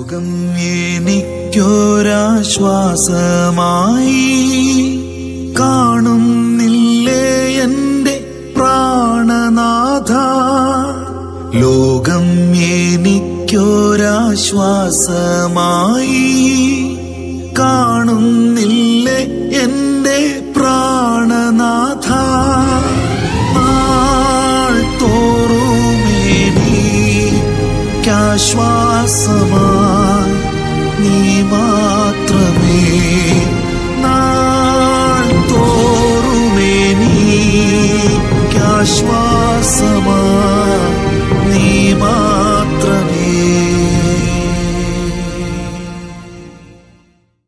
ലോകം എനിക്കൊരാശ്വാസമായി കാണുന്നില്ലേ എന്റെ പ്രാണനാഥ ലോകം എനിക്കൊരാശ്വാസമായി കാണുന്നില്ലേ എന്റെ പ്രാണനാഥ നാൾ തോറുമേനി ആശ്വാസമാ